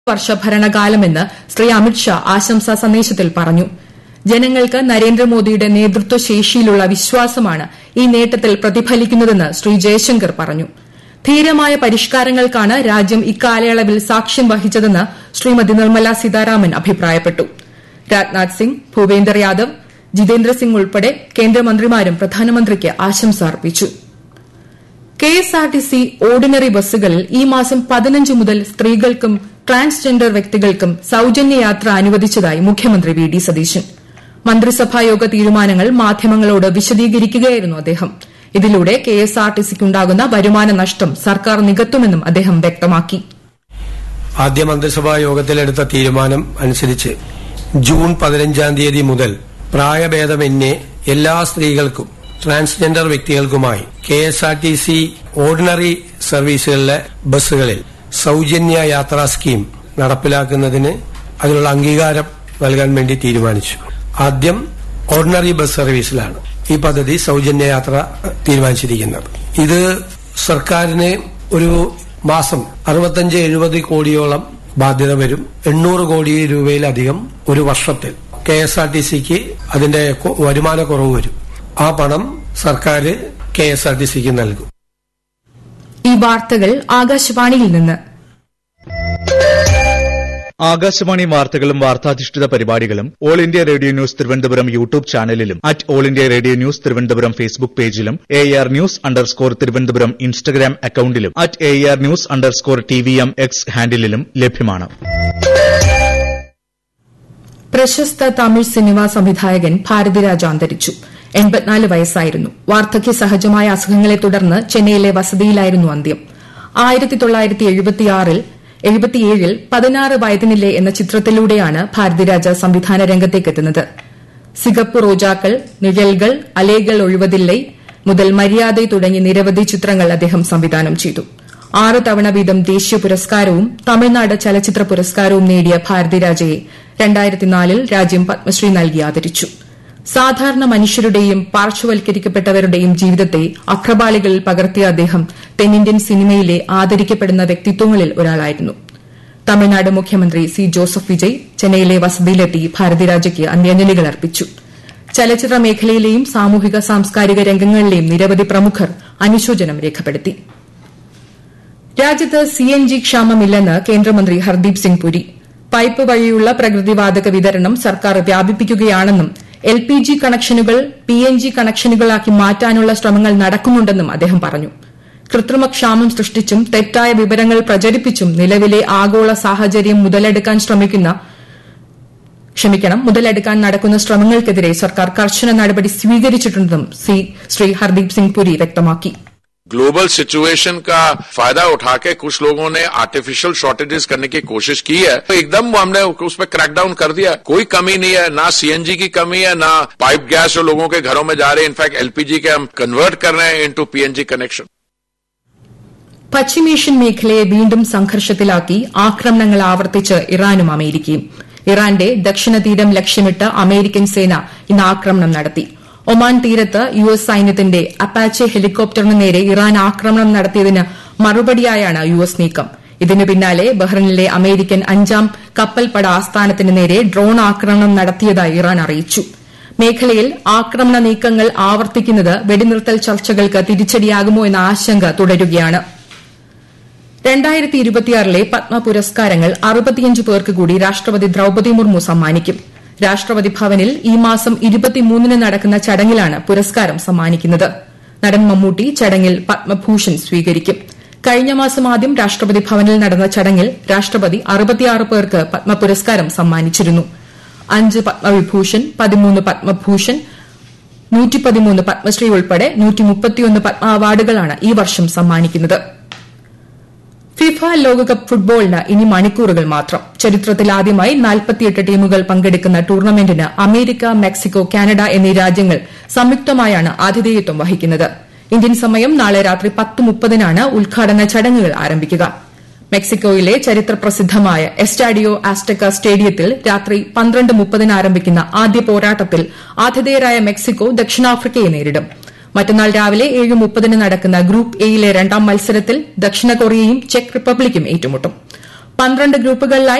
വർഷ ഭരണകാലമെന്ന് ശ്രീ അമിത്ഷാ ആശംസാ സന്ദേശത്തിൽ പറഞ്ഞു ജനങ്ങൾക്ക് നരേന്ദ്രമോദിയുടെ നേതൃത്വ ശേഷിയിലുള്ള വിശ്വാസമാണ് ഈ നേട്ടത്തിൽ പ്രതിഫലിക്കുന്നതെന്ന് ശ്രീ ജയശങ്കർ പറഞ്ഞു ധീരമായ പരിഷ്കാരങ്ങൾക്കാണ് രാജ്യം ഇക്കാലയളവിൽ സാക്ഷ്യം വഹിച്ചതെന്ന് ശ്രീമതി നിർമ്മല സീതാരാമൻ അഭിപ്രായപ്പെട്ടു രാജ്നാഥ് സിംഗ് ഭൂപേന്ദർ യാദവ് ജിതേന്ദ്ര സിംഗ് ഉൾപ്പെടെ കേന്ദ്രമന്ത്രിമാരും പ്രധാനമന്ത്രിക്ക് ആശംസ അർപ്പിച്ചു കെഎസ്ആർടിസി ഓർഡിനറി ബസ്സുകളിൽ ഈ മാസം പതിനഞ്ച് മുതൽ സ്ത്രീകൾക്കും ട്രാൻസ്ജെൻഡർ വ്യക്തികൾക്കും സൌജന്യ യാത്ര അനുവദിച്ചതായി മുഖ്യമന്ത്രി വി ഡി സതീശൻ മന്ത്രിസഭായോഗ തീരുമാനങ്ങൾ മാധ്യമങ്ങളോട് വിശദീകരിക്കുകയായിരുന്നു അദ്ദേഹം ഇതിലൂടെ കെഎസ്ആർടിസിക്കുണ്ടാകുന്ന വരുമാന നഷ്ടം സർക്കാർ നികത്തുമെന്നും അദ്ദേഹം വ്യക്തമാക്കി ആദ്യ മന്ത്രിസഭാ യോഗത്തിലെടുത്ത തീരുമാനം അനുസരിച്ച് ജൂൺ പതിനഞ്ചാം തീയതി മുതൽ പ്രായഭേദമന്യേ എല്ലാ സ്ത്രീകൾക്കും ട്രാൻസ്ജെൻഡർ വ്യക്തികൾക്കുമായി K S R T C ordinary സർവീസുകളിലെ ബസ്സുകളിൽ സൌജന്യ യാത്രാ സ്കീം നടപ്പിലാക്കുന്നതിന് അതിനുള്ള അംഗീകാരം നൽകാൻ വേണ്ടി തീരുമാനിച്ചു ആദ്യം ഓർഡിനറി ബസ് സർവീസിലാണ് ഈ പദ്ധതി സൌജന്യ യാത്ര തീരുമാനിച്ചിരിക്കുന്നത് ഇത് സർക്കാരിന് ഒരു മാസം അറുപത്തഞ്ച് എഴുപത് കോടിയോളം ബാധ്യത വരും എണ്ണൂറ് കോടി രൂപയിലധികം ഒരു വർഷത്തിൽ കെ എസ് ആർ ടി സിക്ക് അതിന്റെ വരുമാന കുറവ് വരും ആ പണം സർക്കാർ കെ എസ് ആർ ടി സിക്ക് നൽകും ഈ വാർത്തകൾ ആകാശവാണിയിൽ നിന്ന് ആകാശവാണി വാർത്തകളും വാർത്താധിഷ്ഠിത പരിപാടികളും all India radio news Thiruvananthapuram YouTube ചാനലിലും at all India radio news Thiruvananthapuram Facebook പേജിലും A R news underscore Thiruvananthapuram Instagram അക്കൌണ്ടിലും at A R news underscore T V M X ഹാൻഡിലും ലഭ്യമാണ് പ്രശസ്ത തമിഴ് സിനിമാ സംവിധായകൻ ഭാരതിരാജ അന്തരിച്ചു എൺപത്തിനാല് വയസ്സായിരുന്നു വാർദ്ധക്യ സഹജമായ അസുഖങ്ങളെ തുടർന്ന് ചെന്നൈയിലെ വസതിയിലായിരുന്നു അന്ത്യം ആയിരത്തി തൊള്ളായിരത്തി എഴുപത്തിയാറിൽ എഴുപത്തിയേഴിൽ പതിനാറ് വയതിനില്ലേ എന്ന ചിത്രത്തിലൂടെയാണ് ഭാരതിരാജ സംവിധാന രംഗത്തേക്കെത്തുന്നത് സിഗപ്പു റോജാക്കൾ നിഴൽകൾ അലേകൾ ഒഴിവതില്ലേ മുതൽ മര്യാദ തുടങ്ങി നിരവധി ചിത്രങ്ങൾ അദ്ദേഹം സംവിധാനം ചെയ്തു ആറ് തവണ വീതം ദേശീയ പുരസ്കാരവും തമിഴ്നാട് ചലച്ചിത്ര പുരസ്കാരവും നേടിയ ഭാരതിരാജയെ രണ്ടായിരത്തിനാലിൽ രാജ്യം പത്മശ്രീ നൽകി ആദരിച്ചു സാധാരണ മനുഷ്യരുടെയും പാർശ്വവൽക്കരിക്കപ്പെട്ടവരുടെയും ജീവിതത്തെ അക്രബാളികളിൽ പകർത്തിയ അദ്ദേഹം തെന്നിന്ത്യൻ സിനിമയിലെ ആദരിക്കപ്പെടുന്ന വ്യക്തിത്വങ്ങളിൽ ഒരാളായിരുന്നു തമിഴ്നാട് മുഖ്യമന്ത്രി സി ജോസഫ് വിജയ് ചെന്നൈയിലെ വസതിയിലെത്തി ഭാരതിരാജയ്ക്ക് അന്ത്യാഞ്ജലികൾ അർപ്പിച്ചു ചലച്ചിത്ര മേഖലയിലെയും സാമൂഹിക സാംസ്കാരിക രംഗങ്ങളിലെയും നിരവധി പ്രമുഖർ അനുശോചനം രേഖപ്പെടുത്തി രാജ്യത്ത് സിഎൻജി ക്ഷാമമില്ലെന്ന് കേന്ദ്രമന്ത്രി ഹർദീപ് സിംഗ് പുരി പൈപ്പ് വഴിയുള്ള പ്രകൃതിവാതക വിതരണം സർക്കാർ വ്യാപിപ്പിക്കുകയാണെന്നും എൽ പി ജി കണക്ഷനുകൾ പി എൻ ജി കണക്ഷനുകളാക്കി മാറ്റാനുള്ള ശ്രമങ്ങൾ നടക്കുന്നുണ്ടെന്നും അദ്ദേഹം പറഞ്ഞു കൃത്രിമക്ഷാമം സൃഷ്ടിച്ചും തെറ്റായ വിവരങ്ങൾ പ്രചരിപ്പിച്ചും നിലവിലെ ആഗോള സാഹചര്യം മുതലെടുക്കാൻ ശ്രമിക്കുന്ന ക്ഷമിക്കണം മുതലെടുക്കാൻ നടക്കുന്ന ശ്രമങ്ങൾക്കെതിരെ സർക്കാർ കർശന നടപടി സ്വീകരിച്ചിട്ടുണ്ടെന്നും ശ്രീ ഹർദീപ് സിംഗ് പുരി വ്യക്തമാക്കി ग्लोबल सिचुएशन का फायदा उठा के कुछ लोगों ने आर्टिफिशियल शॉर्टेजेस करने की कोशिश की है तो एकदम हमने उस पर क्रैकडाउन कर दिया कोई कमी नहीं है ना सीएनजी की कमी है ना पाइप गैस जो लोगों के घरों में जा रहे हैं इनफैक्ट एलपीजी के हम कन्वर्ट कर रहे हैं इनटू पीएनजी कनेक्शन പശ്ചിമേഷ്യൻ മേഖലയെ വീണ്ടും സംഘർഷത്തിലാക്കി ആക്രമണങ്ങൾ ആവർത്തിച്ച് ഇറാനും അമേരിക്കയും ഇറാന്റെ ദക്ഷിണ തീരം ലക്ഷ്യമിട്ട് അമേരിക്കൻ സേന ഇന്ന് ആക്രമണം നടത്തി ഒമാൻ തീരത്ത് യു എസ് സൈന്യത്തിന്റെ അപ്പാച്ചെ ഹെലികോപ്റ്ററിന് നേരെ ഇറാൻ ആക്രമണം നടത്തിയതിന് മറുപടിയായാണ് യു എസ് നീക്കം ഇതിനു പിന്നാലെ ബഹ്റിനിലെ അമേരിക്കൻ അഞ്ചാം കപ്പൽപ്പട ആസ്ഥാനത്തിന് നേരെ ഡ്രോൺ ആക്രമണം നടത്തിയതായി ഇറാൻ അറിയിച്ചു മേഖലയിൽ ആക്രമണ നീക്കങ്ങൾ ആവർത്തിക്കുന്നത് വെടിനിർത്തൽ ചർച്ചകൾക്ക് തിരിച്ചടിയാകുമോ എന്ന ആശങ്ക തുടരുകയാണ് രണ്ടായിരത്തി ഇരുപത്തിയാറിലെ പത്മ പുരസ്കാരങ്ങൾ അറുപത്തിയഞ്ച് പേർക്ക് കൂടി രാഷ്ട്രപതി ദ്രൌപദി മുർമു സമ്മാനിക്കും രാഷ്ട്രപതി ഭവനിൽ ഈ മാസം ഇരുപത്തിമൂന്നിന് നടക്കുന്ന ചടങ്ങിലാണ് പുരസ്കാരം സമ്മാനിക്കുന്നത് നടൻ മമ്മൂട്ടി ചടങ്ങിൽ പത്മഭൂഷൺ സ്വീകരിക്കും കഴിഞ്ഞ മാസം ആദ്യം രാഷ്ട്രപതി ഭവനിൽ നടന്ന ചടങ്ങിൽ രാഷ്ട്രപതി അറുപത്തിയാറ് പേർക്ക് പത്മ പുരസ്കാരം സമ്മാനിച്ചിരുന്നു അഞ്ച് പത്മവിഭൂഷൺ പതിമൂന്ന് പത്മഭൂഷൺ നൂറ്റിപ്പതിമൂന്ന് പത്മശ്രീ ഉൾപ്പെടെ നൂറ്റിമുപ്പത്തിയൊന്ന് പത്മ അവാർഡുകളാണ് ഈ വർഷം സമ്മാനിക്കുന്നത് ഫിഫ ലോകകപ്പ് ഫുട്ബോളിന് ഇനി മണിക്കൂറുകൾ മാത്രം ചരിത്രത്തിൽ ആദ്യമായി നാൽപ്പത്തിയെട്ട് ടീമുകൾ പങ്കെടുക്കുന്ന ടൂർണമെന്റിന് അമേരിക്ക മെക്സിക്കോ കാനഡ എന്നീ രാജ്യങ്ങൾ സംയുക്തമായാണ് ആതിഥേയത്വം വഹിക്കുന്നത് ഇന്ത്യൻ സമയം നാളെ രാത്രി പത്ത് മുപ്പതിനാണ് ഉദ്ഘാടന ചടങ്ങുകൾ ആരംഭിക്കുക മെക്സിക്കോയിലെ ചരിത്രപ്രസിദ്ധമായ എസ്റ്റാഡിയോ ആസ്റ്റക്ക സ്റ്റേഡിയത്തിൽ രാത്രി പന്ത്രണ്ട് മുപ്പതിന് ആരംഭിക്കുന്ന ആദ്യ പോരാട്ടത്തിൽ ആതിഥേയരായ മെക്സിക്കോ ദക്ഷിണാഫ്രിക്കയെ നേരിടും മറ്റന്നാൾ രാവിലെ ഏഴ് മുപ്പതിന് നടക്കുന്ന ഗ്രൂപ്പ് എയിലെ രണ്ടാം മത്സരത്തിൽ ദക്ഷിണ കൊറിയയും ചെക്ക് റിപ്പബ്ലിക്കും ഏറ്റുമുട്ടും പന്ത്രണ്ട് ഗ്രൂപ്പുകളിലായി